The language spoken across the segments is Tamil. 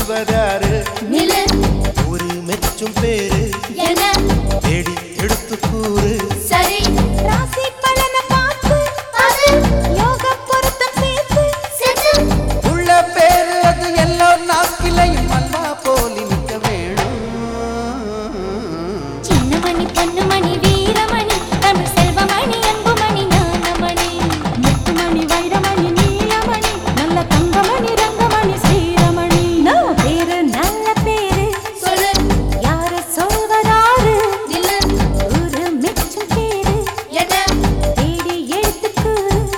சொல்வதாரு நிலு ஒரு மெச்சும் பேரு என தேடி எடுத்து கூறு சரி ராசி பலன பார்த்து அது யோக பொருத்தம் சேர்த்து செத்து உள்ள பேரு அது எல்லோர் நாக்கிலையும் அல்வா போலி நிற்க வேணும் சின்னமணி பொன்னுமணி வீரமணி தமிழ் செல்வமணி அன்புமணி ஞானமணி முத்துமணி வைரமணி நீலமணி நல்ல தங்கமணி ரங்கமணி ஸ்ரீரமணி நான் பேரு நல்ல பேரு சொல்லு யாரு சொல்வதாரு நிலு ஒரு மெச்சும் பேரு என தேடி எடுத்துக்கு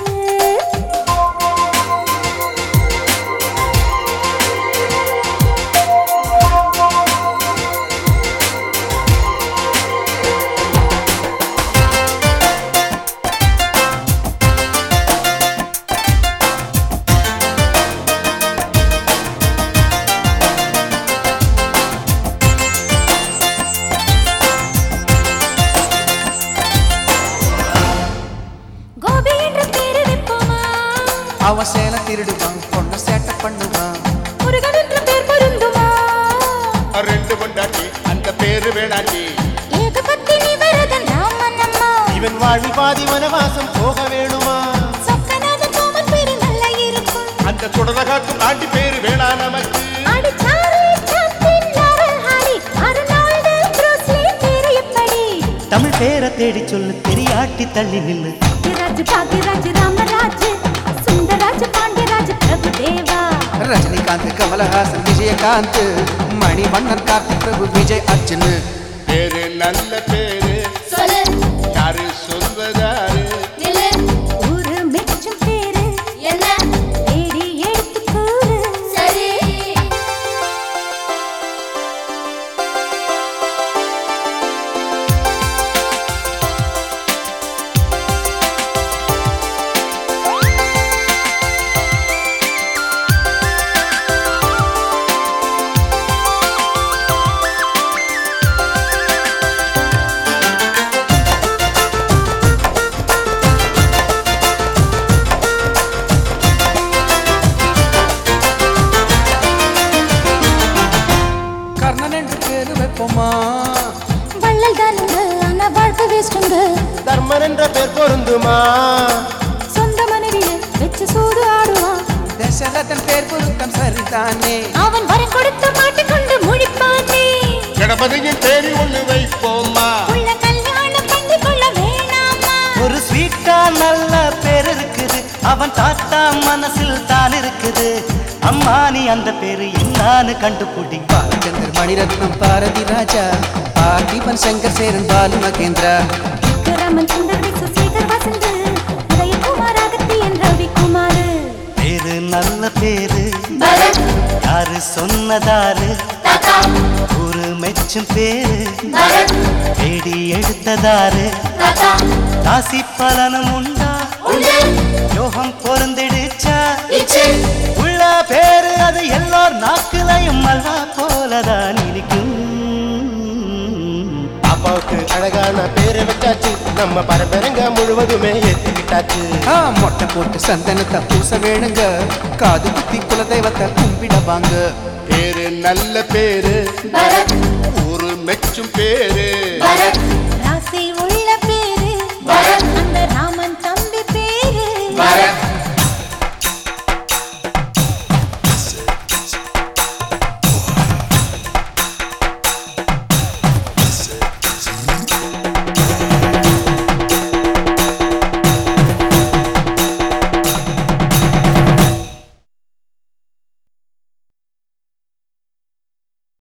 கோபி என்ற பேரு வைப்போமா அவன் சேலை திருடுவான் பொண்ண சேட்டை பண்ணுவான் முருகன் என்ற பேர் பொருந்துமா ரெண்டு கொண்டாட்டி அந்த பேரு வேணாட்டி ஏகபத்தினி வரதன் ராமனம்மா இவன் வாழ்வில் பாதி வனவாசம் போக வேணுமா சொக்கநாத கோமன் பேரு நல்லா இருக்கும் அந்த சுடல காட்டும் ஆண்டி பேரு வேணா நமக்கு அடி Charlie Chaplin Laurel Hardy Arnold Bruce Lee பேரு எப்படி தமிழ் பேரை தேடி சொல்லு தெரியாட்டி தள்ளி நில்லு ராஜ் பாக்யராஜ் ராமராஜ் சுந்தராஜ் பாண்டியராஜ் பிரபு தேவா ரஜினிகாந்த் கமலஹாசன் விஜயகாந்த் மணிவண்ணன் கார்த்திக் பிரபு விஜய் அர்ஜுன் பேரு நல்ல பேரு சொல்லு யாரு சொல்வதாரு நிலு ஒரு மெச்சும் பேரு என்ன தேடி எடுத்துக்கூறு சரி கர்ணன் என்று பேரு வைப்போமா வள்ளல் தானுங்க ஆனா வாழ்க்கை வேஸ்ட்டுங்க தர்மன் என்ற பேர் பொருந்துமா சொந்த மனைவிய வச்சு சூது ஆடுவான் தசரதன் பேர் பொருத்தம் சரிதானே அவன் வரம் கொடுத்து மாட்டிக்கொண்டு முழிப்பானே கணபதியின் பேரு ஒண்ணு வைப்போமா உள்ள கல்யாணம் பண்ணி கொள்ள வேணாமா ஒரு ஸ்வீட்டா நல்ல பேர் இருக்குது அவன் தாத்தா மனசில் தான் இருக்குது அம்மா நீ அந்த பேரு என்னான்னு கண்டுபிடி பாலச்சந்தர் மணிரத்னம் பாரதி ராஜா பார்த்திபன் சங்கர் சேரன் பாலு மகேந்திரா விக்ரமன் சுந்தர் விசு சேகர் வசந்த் உதயகுமார் அகத்தியன் ரவிக்குமார் பேரு நல்ல பேரு பரத் யாரு சொன்னதாரு தாத்தா ஒரு மெச்சும் பேரு பரத் தேடி எடுத்ததாரு தாத்தா ராசி பலனும் உண்டா உண்டு யோகம் பொருந்திடுச்சா இச்சு உள்ள பேரு அது எல்லோர் நாக்குலையும் அல்வா போலதான் இருக்கும் பாப்பாவுக்கு அழகான பேரை வச்சாச்சு நம்ம பரம்பரைங்க முழுவதுமே ஏத்துக்கிட்டாச்சு ஆ மொட்டை போட்டு சந்தனத்தை பூச வேணுங்க காது குத்தி குலதெய்வத்தை கும்பிட வாங்க பேரு நல்ல பேரு பரத் ஒரு மெச்சும் பேரு பரத் ராசி உள்ள பேரு பரத் அந்த ராமன் தம்பி பேரு பரத்